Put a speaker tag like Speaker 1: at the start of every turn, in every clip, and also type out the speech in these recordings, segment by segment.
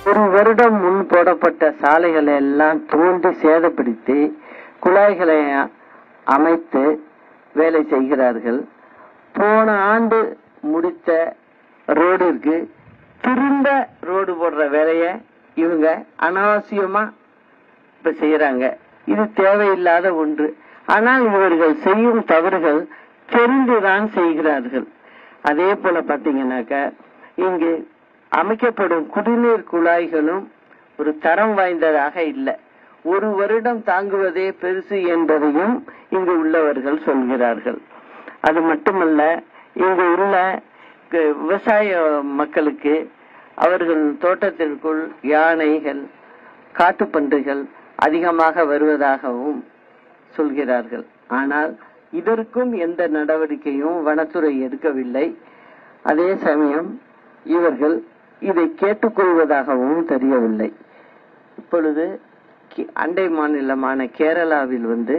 Speaker 1: ஒரு வருடம் முன் போடப்பட்ட சாலைகளை எல்லாம் தோண்டி சேதப்படுத்தி குழாய்களை அமைத்து வேலை செய்கிறார்கள் போன ஆண்டு முடித்த ரோடிற்கு திரும்ப ரோடு போடுற வேலைய இவங்க அனாவசியமா இப்ப செய்யறாங்க இது தேவையில்லாத ஒன்று ஆனால் இவர்கள் செய்யும் தவறுகள் தெரிந்துதான் செய்கிறார்கள் அதே போல பாத்தீங்கன்னாக்க இங்கு அமைக்கப்படும் குடிநீர் குழாய்களும் ஒரு தரம் வாய்ந்ததாக இல்லை ஒரு வருடம் தாங்குவதே பெருசு என்பதையும் இங்கு உள்ளவர்கள் சொல்கிறார்கள் அது மட்டுமல்ல இங்கு உள்ள க- விவசாய மக்களுக்கு அவர்கள் தோட்டத்திற்குள் யானைகள் காட்டுப்பன்றிகள் அதிகமாக வருவதாகவும் சொல்கிறார்கள் ஆனால் இதற்கும் எந்த நடவடிக்கையும் வனத்துறை எடுக்கவில்லை அதே சமயம் இவர்கள் இதை கேட்டுக்கொள்வதாகவும் தெரியவில்லை இப்பொழுது கி- அண்டை மாநிலமான கேரளாவில் வந்து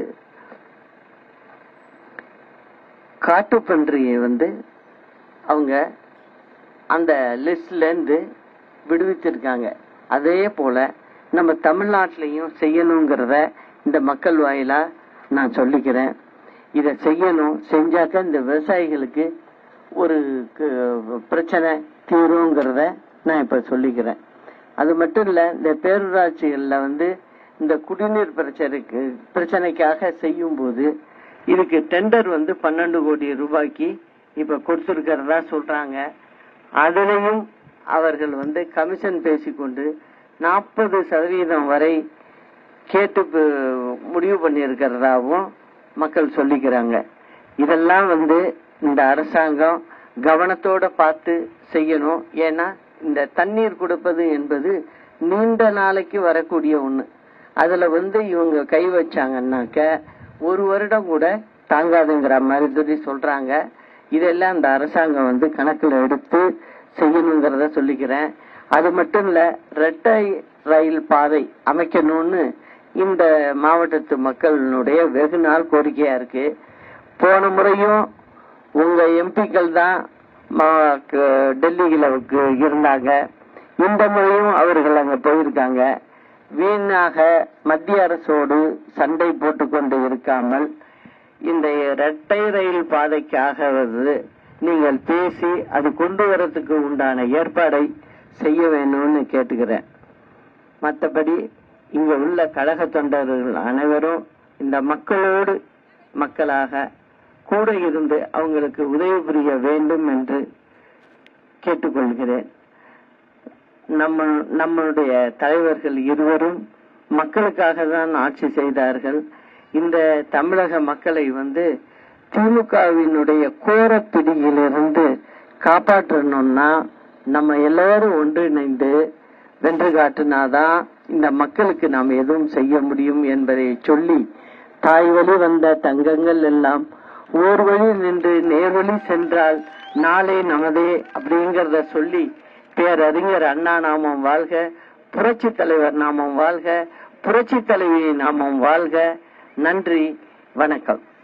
Speaker 1: காட்டுப்பன்றியை வந்து அவங்க அந்த லிஸ்ட்ல இருந்து விடுவிச்சிருக்காங்க அதே போல நம்ம தமிழ்நாட்டிலையும் செய்யணுங்கிறத இந்த மக்கள் வாயிலா நான் சொல்லிக்கிறேன் இத செய்யணும் செஞ்சாக்க இந்த விவசாயிகளுக்கு ஒரு கு- பிரச்சனை தீருங்கிறத நான் இப்ப சொல்லிக்கிறேன் அது மட்டும் இல்ல இந்த பேரூராட்சிகள்ல வந்து இந்த குடிநீர் பிரச்சனைக்கு பிரச்சனைக்காக செய்யும் போது இதுக்கு டெண்டர் வந்து பன்னெண்டு கோடி ரூபாய்க்கு இப்ப கொடுத்திருக்கிறதா சொல்றாங்க அதிலையும் அவர்கள் வந்து கமிஷன் பேசிக்கொண்டு நாற்பது சதவீதம் வரை கேட்டு பு- முடிவு பண்ணியிருக்கிறதாவும் மக்கள் சொல்லிக்கிறாங்க இதெல்லாம் வந்து இந்த அரசாங்கம் கவனத்தோட பார்த்து செய்யணும் ஏன்னா இந்த தண்ணீர் கொடுப்பது என்பது நீண்ட நாளைக்கு வரக்கூடிய ஒண்ணு அதுல வந்து இவங்க கை வச்சாங்கன்னாக்க ஒரு வருடம் கூட தாங்காதுங்கிற மாதிரி சொல்லி சொல்றாங்க இதெல்லாம் இந்த அரசாங்கம் வந்து கணக்குல எடுத்து செய்யணுங்கிறத சொல்லிக்கிறேன் அது மட்டும் இல்ல ரெட்டை ரயில் பாதை அமைக்கணும்னு இந்த மாவட்டத்து மக்களினுடைய வெகு நாள் கோரிக்கையா இருக்கு போன முறையும் உங்க எம்பிக்கள் தான் மா- க- டெல்லியில கு- இருந்தாங்க இந்த முறையும் அவர்கள் அங்க போயிருக்காங்க வீணாக மத்திய அரசோடு சண்டை போட்டுக்கொண்டு இருக்காமல் இந்த இரட்டை ரயில் பாதைக்காக வந்து நீங்கள் பேசி அது கொண்டு வரதுக்கு உண்டான ஏற்பாடை செய்ய வேணும்னு கேட்டுக்கிறேன் மற்றபடி இங்க உள்ள கழக தொண்டர்கள் அனைவரும் இந்த மக்களோடு மக்களாக கூட இருந்து அவங்களுக்கு உதவி புரிய வேண்டும் என்று கேட்டுக்கொள்கிறேன் நம்ம நம்மளுடைய தலைவர்கள் இருவரும் மக்களுக்காக தான் ஆட்சி செய்தார்கள் இந்த தமிழக மக்களை வந்து திமுகவினுடைய கோர பிடியிலிருந்து காப்பாற்றணும்னா நம்ம எல்லாரும் ஒன்றிணைந்து வென்று காட்டினாதான் இந்த மக்களுக்கு நாம் எதுவும் செய்ய முடியும் என்பதை சொல்லி தாய் வழி வந்த தங்கங்கள் எல்லாம் ஓர் வழி நின்று நேர்வழி சென்றால் நாளே நமதே அப்படிங்கறத சொல்லி பேரறிஞர் அண்ணா நாமம் வாழ்க புரட்சி தலைவர் நாமம் வாழ்க புரட்சி தலைவி நாமம் வாழ்க நன்றி வணக்கம்